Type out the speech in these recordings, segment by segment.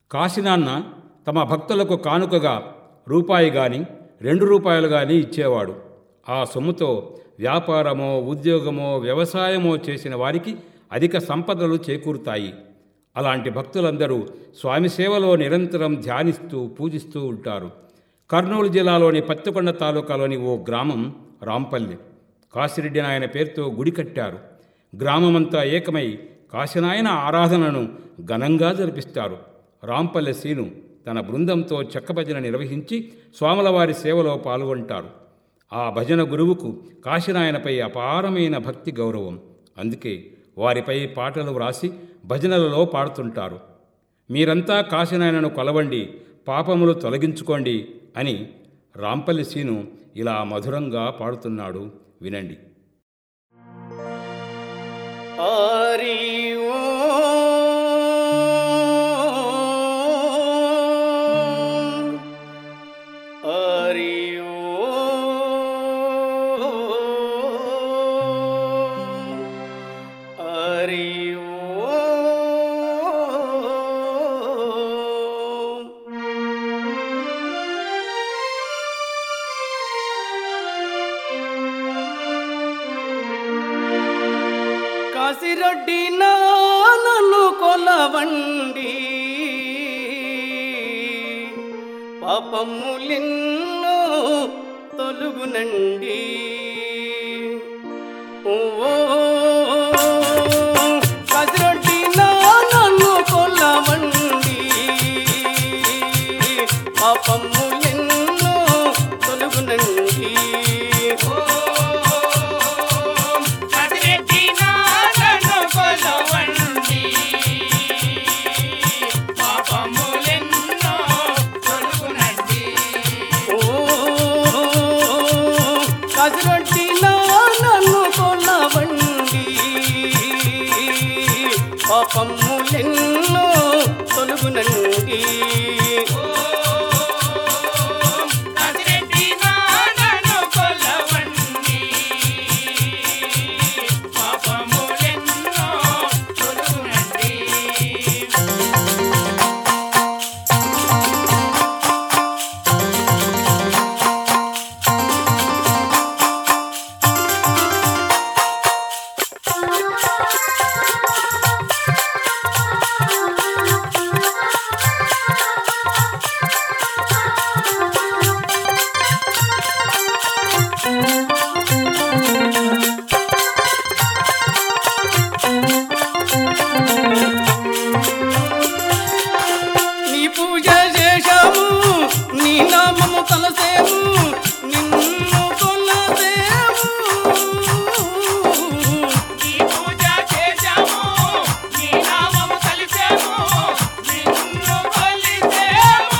కాశీనాన్న తమ భక్తులకు కానుకగా రూపాయి గాని రెండు రూపాయలు గాని ఇచ్చేవాడు ఆ సొమ్ముతో వ్యాపారమో ఉద్యోగమో వ్యవసాయమో చేసిన వారికి అధిక సంపదలు చేకూరుతాయి అలాంటి భక్తులందరూ స్వామి సేవలో నిరంతరం ధ్యానిస్తూ పూజిస్తూ ఉంటారు కర్నూలు జిల్లాలోని పత్తికొండ తాలూకాలోని ఓ గ్రామం రాంపల్లి కాశిరెడ్డి నాయన పేరుతో గుడి కట్టారు గ్రామమంతా ఏకమై కాశీనాయన ఆరాధనను ఘనంగా జరిపిస్తారు రాంపల్లె సీను తన బృందంతో చెక్క భజన నిర్వహించి స్వాములవారి సేవలో పాల్గొంటారు ఆ భజన గురువుకు కాశీనాయనపై అపారమైన భక్తి గౌరవం అందుకే వారిపై పాటలు వ్రాసి భజనలలో పాడుతుంటారు మీరంతా కాశీనాయనను కొలవండి పాపములు తొలగించుకోండి అని రాంపల్లి సీను ఇలా మధురంగా పాడుతున్నాడు వినండి హరి ఓం హరి ఓం హరి ఓం కాశిరెడ్డి నన్ను కొలవండి పాపములెన్నో తొలుగునండి ఓ కాశిరెడ్డి నన్ను కొలవండి పాపములెన్నో తొలుగునండి ఓ కదిరెడ్డి నాలను కొలవండి పాపములెన్నో తొలగునండి కజరొట్టి నన్ను కొలవండి పాపములెన్నో తొలుగునండి కదిరెడ్డి నాలను కొలవండి పాపములెన్నో తొలగునండి నీ పూజ చేశాము నీ నామము తలసేము నిన్ను కొలసేము నీ పూజ చేశాము నీ నామము కలిసాము నిన్ను కొలిసాము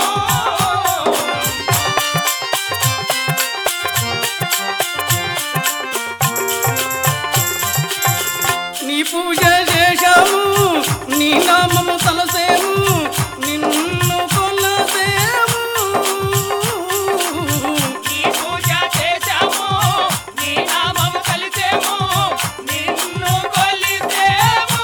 నీ పూజ చేశాము నీ నామము తలసేము నిన్ను కొలసేము నీ పూజ చేశాము నీ నామము కలిసాము నిన్ను కొలిసాము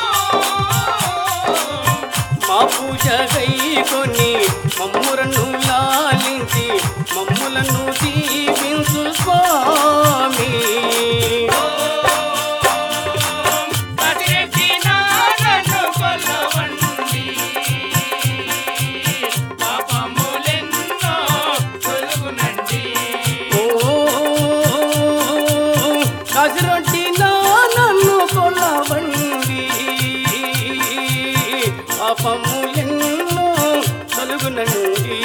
మా పూజ గైకొని మమ్మురను లాలించి మమ్ములను దీవించు స్వామి కదిరెడ్డి నాలను కొలవండి పాపములెన్నో తొలగునండి ఓ కజరొట్టి నన్ను కొలవండి పాపములెన్నో తొలుగునండి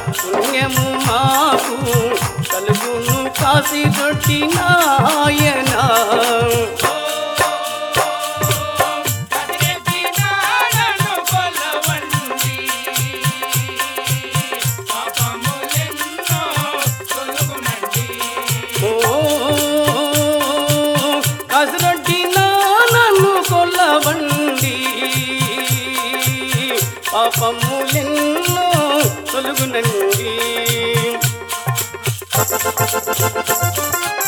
పుణ్యము మాకు కలుగును కాసి నాయన కదిరెత్తిన నన్ను కొల్లవండి పాపములెన్నో తొలగునండి ఓ కసరొట్టి నన్ను కొల్లవండి పాపము ఎన్నో తొలుగునండి